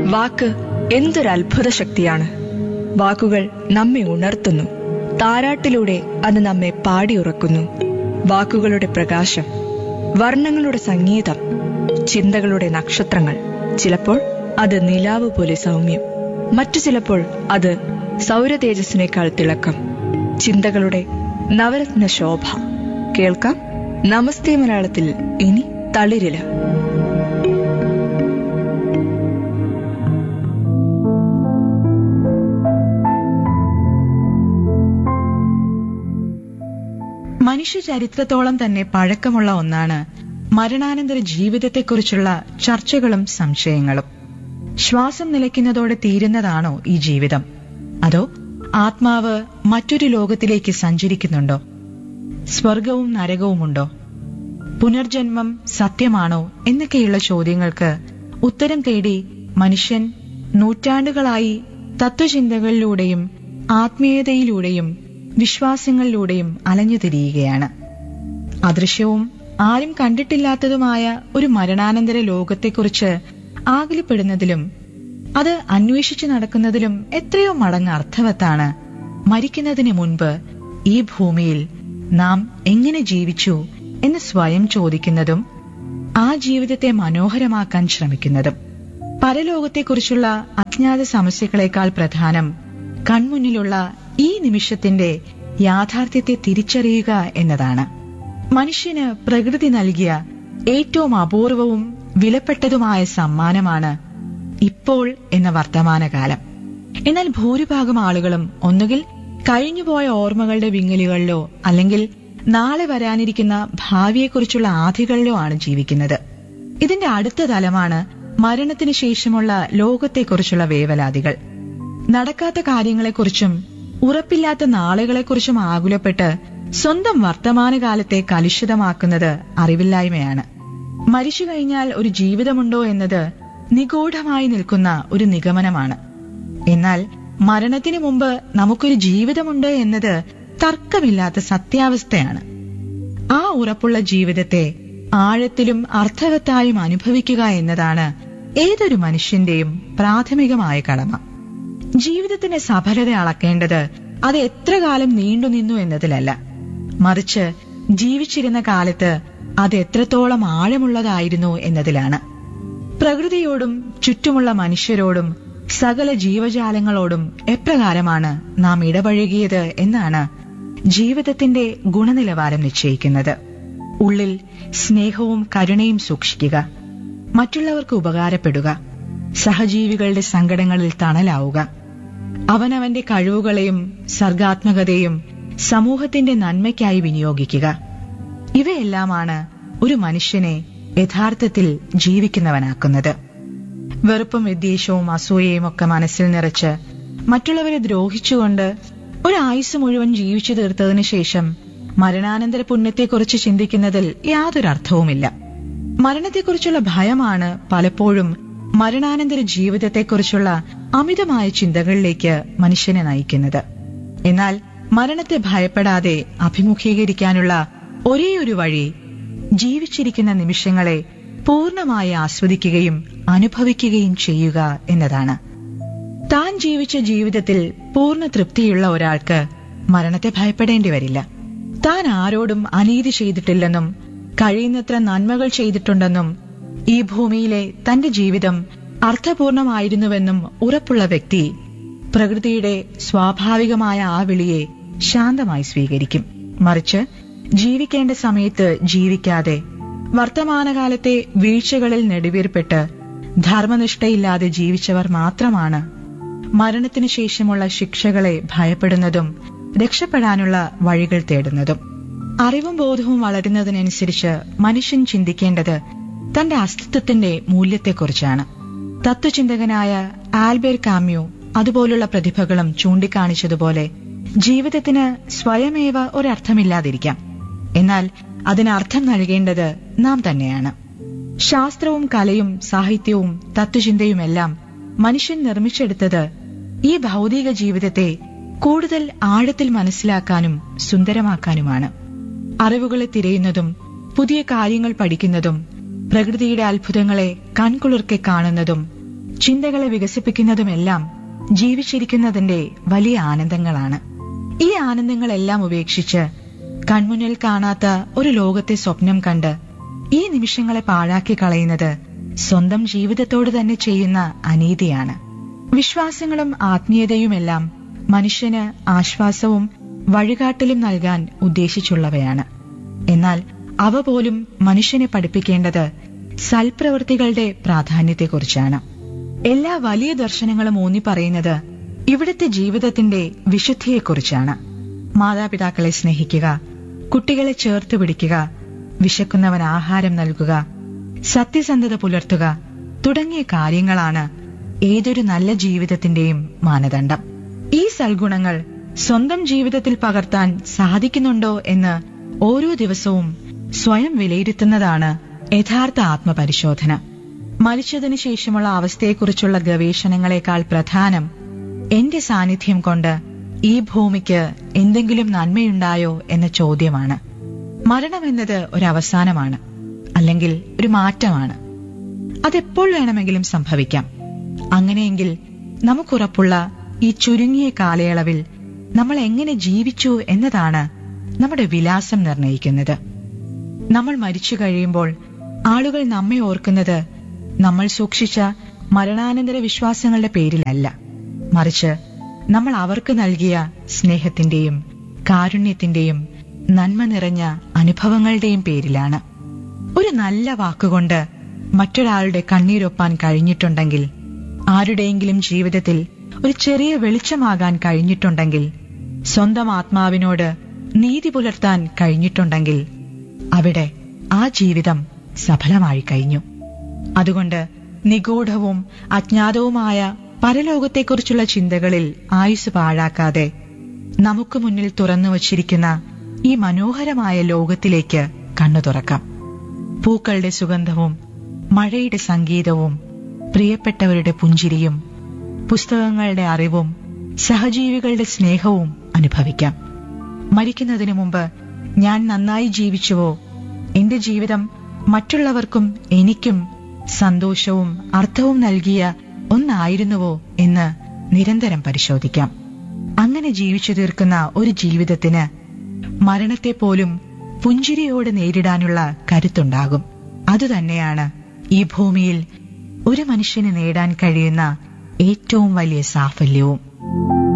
വാക്ക് എന്തൊരു അത്ഭുത ശക്തിയാണ് വാക്കുകൾ നമ്മെ ഉണർത്തുന്നു താരാട്ടിലൂടെ അത് നമ്മെ പാടിയുറക്കുന്നു വാക്കുകളുടെ പ്രകാശം വർണ്ണങ്ങളുടെ സംഗീതം ചിന്തകളുടെ നക്ഷത്രങ്ങൾ ചിലപ്പോൾ അത് നിലാവ് പോലെ സൗമ്യം മറ്റു ചിലപ്പോൾ അത് സൗരതേജസ്സിനേക്കാൾ തിളക്കം ചിന്തകളുടെ നവരത്ന ശോഭ കേൾക്കാം നമസ്തേ മലയാളത്തിൽ ഇനി തളിരില മനുഷ്യ ചരിത്രത്തോളം തന്നെ പഴക്കമുള്ള ഒന്നാണ് മരണാനന്തര ജീവിതത്തെക്കുറിച്ചുള്ള ചർച്ചകളും സംശയങ്ങളും ശ്വാസം നിലയ്ക്കുന്നതോടെ തീരുന്നതാണോ ഈ ജീവിതം അതോ ആത്മാവ് മറ്റൊരു ലോകത്തിലേക്ക് സഞ്ചരിക്കുന്നുണ്ടോ സ്വർഗവും നരകവുമുണ്ടോ പുനർജന്മം സത്യമാണോ എന്നൊക്കെയുള്ള ചോദ്യങ്ങൾക്ക് ഉത്തരം തേടി മനുഷ്യൻ നൂറ്റാണ്ടുകളായി തത്വചിന്തകളിലൂടെയും ആത്മീയതയിലൂടെയും വിശ്വാസങ്ങളിലൂടെയും അലഞ്ഞു തിരിയുകയാണ് അദൃശ്യവും ആരും കണ്ടിട്ടില്ലാത്തതുമായ ഒരു മരണാനന്തര ലോകത്തെക്കുറിച്ച് ആകുലപ്പെടുന്നതിലും അത് അന്വേഷിച്ചു നടക്കുന്നതിലും എത്രയോ മടങ്ങ് അർത്ഥവത്താണ് മരിക്കുന്നതിന് മുൻപ് ഈ ഭൂമിയിൽ നാം എങ്ങനെ ജീവിച്ചു എന്ന് സ്വയം ചോദിക്കുന്നതും ആ ജീവിതത്തെ മനോഹരമാക്കാൻ ശ്രമിക്കുന്നതും പരലോകത്തെക്കുറിച്ചുള്ള അജ്ഞാത സമസ്യകളെക്കാൾ പ്രധാനം കൺമുന്നിലുള്ള ഈ നിമിഷത്തിന്റെ യാഥാർത്ഥ്യത്തെ തിരിച്ചറിയുക എന്നതാണ് മനുഷ്യന് പ്രകൃതി നൽകിയ ഏറ്റവും അപൂർവവും വിലപ്പെട്ടതുമായ സമ്മാനമാണ് ഇപ്പോൾ എന്ന വർത്തമാനകാലം എന്നാൽ ഭൂരിഭാഗം ആളുകളും ഒന്നുകിൽ കഴിഞ്ഞുപോയ ഓർമ്മകളുടെ വിങ്ങലുകളിലോ അല്ലെങ്കിൽ നാളെ വരാനിരിക്കുന്ന ഭാവിയെക്കുറിച്ചുള്ള ആധികളിലോ ആണ് ജീവിക്കുന്നത് ഇതിന്റെ അടുത്ത തലമാണ് മരണത്തിന് ശേഷമുള്ള ലോകത്തെക്കുറിച്ചുള്ള വേവലാതികൾ നടക്കാത്ത കാര്യങ്ങളെക്കുറിച്ചും ഉറപ്പില്ലാത്ത നാളുകളെക്കുറിച്ചും ആകുലപ്പെട്ട് സ്വന്തം വർത്തമാനകാലത്തെ കലുഷിതമാക്കുന്നത് അറിവില്ലായ്മയാണ് മരിച്ചു കഴിഞ്ഞാൽ ഒരു ജീവിതമുണ്ടോ എന്നത് നിഗൂഢമായി നിൽക്കുന്ന ഒരു നിഗമനമാണ് എന്നാൽ മരണത്തിന് മുമ്പ് നമുക്കൊരു ജീവിതമുണ്ട് എന്നത് തർക്കമില്ലാത്ത സത്യാവസ്ഥയാണ് ആ ഉറപ്പുള്ള ജീവിതത്തെ ആഴത്തിലും അർത്ഥവത്തായും അനുഭവിക്കുക എന്നതാണ് ഏതൊരു മനുഷ്യന്റെയും പ്രാഥമികമായ കടമ ജീവിതത്തിന്റെ സഫലത അളക്കേണ്ടത് അത് എത്ര കാലം നീണ്ടുനിന്നു എന്നതിലല്ല മറിച്ച് ജീവിച്ചിരുന്ന കാലത്ത് അത് എത്രത്തോളം ആഴമുള്ളതായിരുന്നു എന്നതിലാണ് പ്രകൃതിയോടും ചുറ്റുമുള്ള മനുഷ്യരോടും സകല ജീവജാലങ്ങളോടും എപ്രകാരമാണ് നാം ഇടപഴകിയത് എന്നാണ് ജീവിതത്തിന്റെ ഗുണനിലവാരം നിശ്ചയിക്കുന്നത് ഉള്ളിൽ സ്നേഹവും കരുണയും സൂക്ഷിക്കുക മറ്റുള്ളവർക്ക് ഉപകാരപ്പെടുക സഹജീവികളുടെ സങ്കടങ്ങളിൽ തണലാവുക അവനവന്റെ കഴിവുകളെയും സർഗാത്മകതയും സമൂഹത്തിന്റെ നന്മയ്ക്കായി വിനിയോഗിക്കുക ഇവയെല്ലാമാണ് ഒരു മനുഷ്യനെ യഥാർത്ഥത്തിൽ ജീവിക്കുന്നവനാക്കുന്നത് വെറുപ്പും വിദ്വേഷവും അസൂയയും ഒക്കെ മനസ്സിൽ നിറച്ച് മറ്റുള്ളവരെ ദ്രോഹിച്ചുകൊണ്ട് ഒരായുസ് മുഴുവൻ ജീവിച്ചു തീർത്തതിനു ശേഷം മരണാനന്തര പുണ്യത്തെക്കുറിച്ച് ചിന്തിക്കുന്നതിൽ യാതൊരു അർത്ഥവുമില്ല മരണത്തെക്കുറിച്ചുള്ള ഭയമാണ് പലപ്പോഴും മരണാനന്തര ജീവിതത്തെക്കുറിച്ചുള്ള അമിതമായ ചിന്തകളിലേക്ക് മനുഷ്യനെ നയിക്കുന്നത് എന്നാൽ മരണത്തെ ഭയപ്പെടാതെ അഭിമുഖീകരിക്കാനുള്ള ഒരേയൊരു വഴി ജീവിച്ചിരിക്കുന്ന നിമിഷങ്ങളെ പൂർണ്ണമായി ആസ്വദിക്കുകയും അനുഭവിക്കുകയും ചെയ്യുക എന്നതാണ് താൻ ജീവിച്ച ജീവിതത്തിൽ പൂർണ്ണ തൃപ്തിയുള്ള ഒരാൾക്ക് മരണത്തെ ഭയപ്പെടേണ്ടി വരില്ല താൻ ആരോടും അനീതി ചെയ്തിട്ടില്ലെന്നും കഴിയുന്നത്ര നന്മകൾ ചെയ്തിട്ടുണ്ടെന്നും ഈ ഭൂമിയിലെ തന്റെ ജീവിതം അർത്ഥപൂർണമായിരുന്നുവെന്നും ഉറപ്പുള്ള വ്യക്തി പ്രകൃതിയുടെ സ്വാഭാവികമായ ആ വിളിയെ ശാന്തമായി സ്വീകരിക്കും മറിച്ച് ജീവിക്കേണ്ട സമയത്ത് ജീവിക്കാതെ വർത്തമാനകാലത്തെ വീഴ്ചകളിൽ നെടുവീർപ്പെട്ട് ധർമ്മനിഷ്ഠയില്ലാതെ ജീവിച്ചവർ മാത്രമാണ് മരണത്തിനു ശേഷമുള്ള ശിക്ഷകളെ ഭയപ്പെടുന്നതും രക്ഷപ്പെടാനുള്ള വഴികൾ തേടുന്നതും അറിവും ബോധവും വളരുന്നതിനനുസരിച്ച് മനുഷ്യൻ ചിന്തിക്കേണ്ടത് തന്റെ അസ്തിത്വത്തിന്റെ മൂല്യത്തെക്കുറിച്ചാണ് തത്വചിന്തകനായ ആൽബേർ കാമ്യു അതുപോലുള്ള പ്രതിഭകളും ചൂണ്ടിക്കാണിച്ചതുപോലെ ജീവിതത്തിന് സ്വയമേവ ഒരർത്ഥമില്ലാതിരിക്കാം എന്നാൽ അതിന് അർത്ഥം നൽകേണ്ടത് നാം തന്നെയാണ് ശാസ്ത്രവും കലയും സാഹിത്യവും തത്വചിന്തയുമെല്ലാം മനുഷ്യൻ നിർമ്മിച്ചെടുത്തത് ഈ ഭൗതിക ജീവിതത്തെ കൂടുതൽ ആഴത്തിൽ മനസ്സിലാക്കാനും സുന്ദരമാക്കാനുമാണ് അറിവുകളെ തിരയുന്നതും പുതിയ കാര്യങ്ങൾ പഠിക്കുന്നതും പ്രകൃതിയുടെ അത്ഭുതങ്ങളെ കൺകുളിർക്കെ കാണുന്നതും ചിന്തകളെ വികസിപ്പിക്കുന്നതുമെല്ലാം ജീവിച്ചിരിക്കുന്നതിന്റെ വലിയ ആനന്ദങ്ങളാണ് ഈ ആനന്ദങ്ങളെല്ലാം ഉപേക്ഷിച്ച് കൺമുന്നിൽ കാണാത്ത ഒരു ലോകത്തെ സ്വപ്നം കണ്ട് ഈ നിമിഷങ്ങളെ പാഴാക്കി കളയുന്നത് സ്വന്തം ജീവിതത്തോട് തന്നെ ചെയ്യുന്ന അനീതിയാണ് വിശ്വാസങ്ങളും ആത്മീയതയുമെല്ലാം മനുഷ്യന് ആശ്വാസവും വഴികാട്ടലും നൽകാൻ ഉദ്ദേശിച്ചുള്ളവയാണ് എന്നാൽ അവ പോലും മനുഷ്യനെ പഠിപ്പിക്കേണ്ടത് സൽപ്രവൃത്തികളുടെ പ്രാധാന്യത്തെക്കുറിച്ചാണ് എല്ലാ വലിയ ദർശനങ്ങളും ഊന്നി പറയുന്നത് ഇവിടുത്തെ ജീവിതത്തിന്റെ വിശുദ്ധിയെക്കുറിച്ചാണ് മാതാപിതാക്കളെ സ്നേഹിക്കുക കുട്ടികളെ ചേർത്ത് പിടിക്കുക വിശക്കുന്നവൻ ആഹാരം നൽകുക സത്യസന്ധത പുലർത്തുക തുടങ്ങിയ കാര്യങ്ങളാണ് ഏതൊരു നല്ല ജീവിതത്തിന്റെയും മാനദണ്ഡം ഈ സൽഗുണങ്ങൾ സ്വന്തം ജീവിതത്തിൽ പകർത്താൻ സാധിക്കുന്നുണ്ടോ എന്ന് ഓരോ ദിവസവും സ്വയം വിലയിരുത്തുന്നതാണ് യഥാർത്ഥ ആത്മപരിശോധന മരിച്ചതിനു ശേഷമുള്ള അവസ്ഥയെക്കുറിച്ചുള്ള ഗവേഷണങ്ങളെക്കാൾ പ്രധാനം എന്റെ സാന്നിധ്യം കൊണ്ട് ഈ ഭൂമിക്ക് എന്തെങ്കിലും നന്മയുണ്ടായോ എന്ന ചോദ്യമാണ് മരണമെന്നത് ഒരു അവസാനമാണ് അല്ലെങ്കിൽ ഒരു മാറ്റമാണ് അതെപ്പോൾ വേണമെങ്കിലും സംഭവിക്കാം അങ്ങനെയെങ്കിൽ നമുക്കുറപ്പുള്ള ഈ ചുരുങ്ങിയ കാലയളവിൽ നമ്മൾ എങ്ങനെ ജീവിച്ചു എന്നതാണ് നമ്മുടെ വിലാസം നിർണയിക്കുന്നത് നമ്മൾ മരിച്ചു കഴിയുമ്പോൾ ആളുകൾ നമ്മെ ഓർക്കുന്നത് നമ്മൾ സൂക്ഷിച്ച മരണാനന്തര വിശ്വാസങ്ങളുടെ പേരിലല്ല മറിച്ച് നമ്മൾ അവർക്ക് നൽകിയ സ്നേഹത്തിന്റെയും കാരുണ്യത്തിന്റെയും നന്മ നിറഞ്ഞ അനുഭവങ്ങളുടെയും പേരിലാണ് ഒരു നല്ല വാക്കുകൊണ്ട് മറ്റൊരാളുടെ കണ്ണീരൊപ്പാൻ കഴിഞ്ഞിട്ടുണ്ടെങ്കിൽ ആരുടെയെങ്കിലും ജീവിതത്തിൽ ഒരു ചെറിയ വെളിച്ചമാകാൻ കഴിഞ്ഞിട്ടുണ്ടെങ്കിൽ സ്വന്തം ആത്മാവിനോട് നീതി പുലർത്താൻ കഴിഞ്ഞിട്ടുണ്ടെങ്കിൽ അവിടെ ആ ജീവിതം സഫലമായി കഴിഞ്ഞു അതുകൊണ്ട് നിഗൂഢവും അജ്ഞാതവുമായ പരലോകത്തെക്കുറിച്ചുള്ള ചിന്തകളിൽ ആയുസ് പാഴാക്കാതെ നമുക്ക് മുന്നിൽ തുറന്നു വച്ചിരിക്കുന്ന ഈ മനോഹരമായ ലോകത്തിലേക്ക് കണ്ണു തുറക്കാം പൂക്കളുടെ സുഗന്ധവും മഴയുടെ സംഗീതവും പ്രിയപ്പെട്ടവരുടെ പുഞ്ചിരിയും പുസ്തകങ്ങളുടെ അറിവും സഹജീവികളുടെ സ്നേഹവും അനുഭവിക്കാം മരിക്കുന്നതിനു മുമ്പ് ഞാൻ നന്നായി ജീവിച്ചുവോ എന്റെ ജീവിതം മറ്റുള്ളവർക്കും എനിക്കും സന്തോഷവും അർത്ഥവും നൽകിയ ഒന്നായിരുന്നുവോ എന്ന് നിരന്തരം പരിശോധിക്കാം അങ്ങനെ ജീവിച്ചു തീർക്കുന്ന ഒരു ജീവിതത്തിന് മരണത്തെ പോലും പുഞ്ചിരിയോട് നേരിടാനുള്ള കരുത്തുണ്ടാകും അതുതന്നെയാണ് ഈ ഭൂമിയിൽ ഒരു മനുഷ്യന് നേടാൻ കഴിയുന്ന ഏറ്റവും വലിയ സാഫല്യവും